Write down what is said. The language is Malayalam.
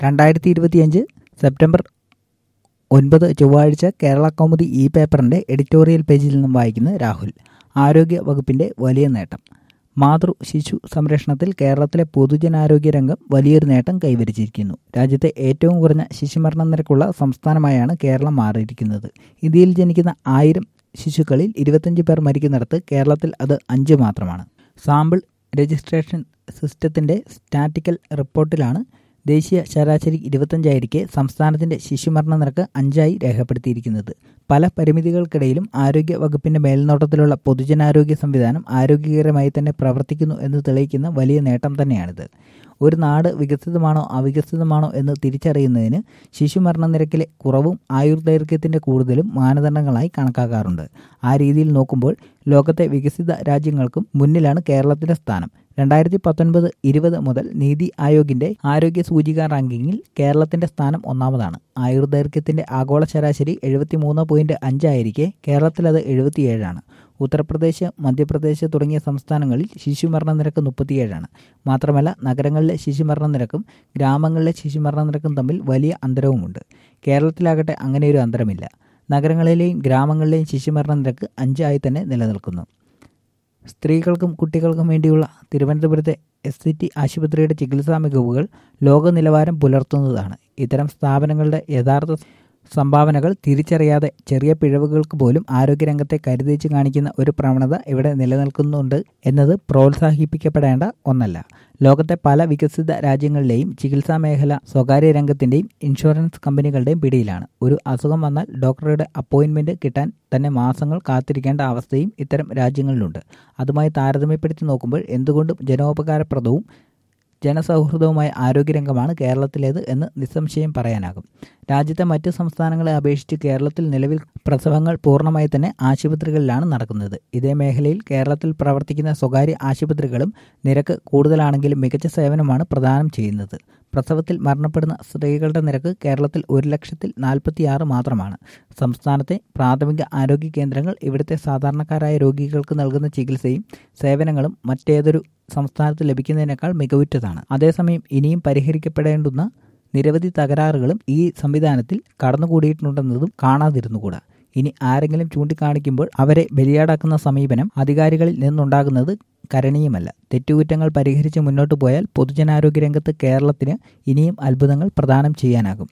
രണ്ടായിരത്തി ഇരുപത്തിയഞ്ച് സെപ്റ്റംബർ ഒൻപത് ചൊവ്വാഴ്ച കേരള കൗമുദി ഇ പേപ്പറിൻ്റെ എഡിറ്റോറിയൽ പേജിൽ നിന്നും വായിക്കുന്ന രാഹുൽ ആരോഗ്യ വകുപ്പിൻ്റെ വലിയ നേട്ടം മാതൃ ശിശു സംരക്ഷണത്തിൽ കേരളത്തിലെ പൊതുജനാരോഗ്യ രംഗം വലിയൊരു നേട്ടം കൈവരിച്ചിരിക്കുന്നു രാജ്യത്തെ ഏറ്റവും കുറഞ്ഞ ശിശുമരണ നിരക്കുള്ള സംസ്ഥാനമായാണ് കേരളം മാറിയിരിക്കുന്നത് ഇന്ത്യയിൽ ജനിക്കുന്ന ആയിരം ശിശുക്കളിൽ ഇരുപത്തഞ്ച് പേർ മരിക്കുന്നിടത്ത് കേരളത്തിൽ അത് അഞ്ച് മാത്രമാണ് സാമ്പിൾ രജിസ്ട്രേഷൻ സിസ്റ്റത്തിൻ്റെ സ്റ്റാറ്റിക്കൽ റിപ്പോർട്ടിലാണ് ദേശീയ ശരാശരി ഇരുപത്തഞ്ചായിരിക്കെ സംസ്ഥാനത്തിന്റെ ശിശുമരണ നിരക്ക് അഞ്ചായി രേഖപ്പെടുത്തിയിരിക്കുന്നത് പല പരിമിതികൾക്കിടയിലും ആരോഗ്യ വകുപ്പിന്റെ മേൽനോട്ടത്തിലുള്ള പൊതുജനാരോഗ്യ സംവിധാനം ആരോഗ്യകരമായി തന്നെ പ്രവർത്തിക്കുന്നു എന്ന് തെളിയിക്കുന്ന വലിയ നേട്ടം തന്നെയാണിത് ഒരു നാട് വികസിതമാണോ അവികസിതമാണോ എന്ന് തിരിച്ചറിയുന്നതിന് ശിശുമരണ നിരക്കിലെ കുറവും ആയുർദൈർഘ്യത്തിന്റെ കൂടുതലും മാനദണ്ഡങ്ങളായി കണക്കാക്കാറുണ്ട് ആ രീതിയിൽ നോക്കുമ്പോൾ ലോകത്തെ വികസിത രാജ്യങ്ങൾക്കും മുന്നിലാണ് കേരളത്തിന്റെ സ്ഥാനം രണ്ടായിരത്തി പത്തൊൻപത് ഇരുപത് മുതൽ നീതി ആയോഗിന്റെ ആരോഗ്യ സൂചിക റാങ്കിങ്ങിൽ കേരളത്തിന്റെ സ്ഥാനം ഒന്നാമതാണ് ആയുർദൈർഘ്യത്തിന്റെ ആഗോള ശരാശരി എഴുപത്തി മൂന്ന് പോയിന്റ് അഞ്ചായിരിക്കെ കേരളത്തിൽ അത് എഴുപത്തിയേഴാണ് ഉത്തർപ്രദേശ് മധ്യപ്രദേശ് തുടങ്ങിയ സംസ്ഥാനങ്ങളിൽ ശിശുമരണ നിരക്ക് മുപ്പത്തിയേഴാണ് മാത്രമല്ല നഗരങ്ങളിലെ ശിശുമരണ നിരക്കും ഗ്രാമങ്ങളിലെ ശിശുമരണ നിരക്കും തമ്മിൽ വലിയ അന്തരവുമുണ്ട് കേരളത്തിലാകട്ടെ അങ്ങനെയൊരു അന്തരമില്ല നഗരങ്ങളിലെയും ഗ്രാമങ്ങളിലെയും ശിശുമരണ നിരക്ക് അഞ്ചായി തന്നെ നിലനിൽക്കുന്നു സ്ത്രീകൾക്കും കുട്ടികൾക്കും വേണ്ടിയുള്ള തിരുവനന്തപുരത്തെ എസ് സി ടി ആശുപത്രിയുടെ ചികിത്സാ മികവുകൾ ലോക നിലവാരം പുലർത്തുന്നതാണ് ഇത്തരം സ്ഥാപനങ്ങളുടെ യഥാർത്ഥ സംഭാവനകൾ തിരിച്ചറിയാതെ ചെറിയ പിഴവുകൾക്ക് പോലും ആരോഗ്യരംഗത്തെ കരുതിച്ച് കാണിക്കുന്ന ഒരു പ്രവണത ഇവിടെ നിലനിൽക്കുന്നുണ്ട് എന്നത് പ്രോത്സാഹിപ്പിക്കപ്പെടേണ്ട ഒന്നല്ല ലോകത്തെ പല വികസിത രാജ്യങ്ങളിലെയും ചികിത്സാ മേഖല സ്വകാര്യ രംഗത്തിന്റെയും ഇൻഷുറൻസ് കമ്പനികളുടെയും പിടിയിലാണ് ഒരു അസുഖം വന്നാൽ ഡോക്ടറുടെ അപ്പോയിന്റ്മെന്റ് കിട്ടാൻ തന്നെ മാസങ്ങൾ കാത്തിരിക്കേണ്ട അവസ്ഥയും ഇത്തരം രാജ്യങ്ങളിലുണ്ട് അതുമായി താരതമ്യപ്പെടുത്തി നോക്കുമ്പോൾ എന്തുകൊണ്ടും ജനോപകാരപ്രദവും ജനസൗഹൃദവുമായ ആരോഗ്യരംഗമാണ് കേരളത്തിലേത് എന്ന് നിസ്സംശയം പറയാനാകും രാജ്യത്തെ മറ്റ് സംസ്ഥാനങ്ങളെ അപേക്ഷിച്ച് കേരളത്തിൽ നിലവിൽ പ്രസവങ്ങൾ പൂർണ്ണമായി തന്നെ ആശുപത്രികളിലാണ് നടക്കുന്നത് ഇതേ മേഖലയിൽ കേരളത്തിൽ പ്രവർത്തിക്കുന്ന സ്വകാര്യ ആശുപത്രികളും നിരക്ക് കൂടുതലാണെങ്കിലും മികച്ച സേവനമാണ് പ്രദാനം ചെയ്യുന്നത് പ്രസവത്തിൽ മരണപ്പെടുന്ന സ്ത്രീകളുടെ നിരക്ക് കേരളത്തിൽ ഒരു ലക്ഷത്തിൽ നാൽപ്പത്തിയാറ് മാത്രമാണ് സംസ്ഥാനത്തെ പ്രാഥമിക ആരോഗ്യ കേന്ദ്രങ്ങൾ ഇവിടുത്തെ സാധാരണക്കാരായ രോഗികൾക്ക് നൽകുന്ന ചികിത്സയും സേവനങ്ങളും മറ്റേതൊരു സംസ്ഥാനത്ത് ലഭിക്കുന്നതിനേക്കാൾ മികവുറ്റതാണ് അതേസമയം ഇനിയും പരിഹരിക്കപ്പെടേണ്ടുന്ന നിരവധി തകരാറുകളും ഈ സംവിധാനത്തിൽ കടന്നുകൂടിയിട്ടുണ്ടെന്നതും കാണാതിരുന്നുകൂടാ ഇനി ആരെങ്കിലും ചൂണ്ടിക്കാണിക്കുമ്പോൾ അവരെ ബലിയാടാക്കുന്ന സമീപനം അധികാരികളിൽ നിന്നുണ്ടാകുന്നത് കരണീയമല്ല തെറ്റുകുറ്റങ്ങൾ പരിഹരിച്ച് മുന്നോട്ട് പോയാൽ പൊതുജനാരോഗ്യ രംഗത്ത് കേരളത്തിന് ഇനിയും അത്ഭുതങ്ങൾ പ്രദാനം ചെയ്യാനാകും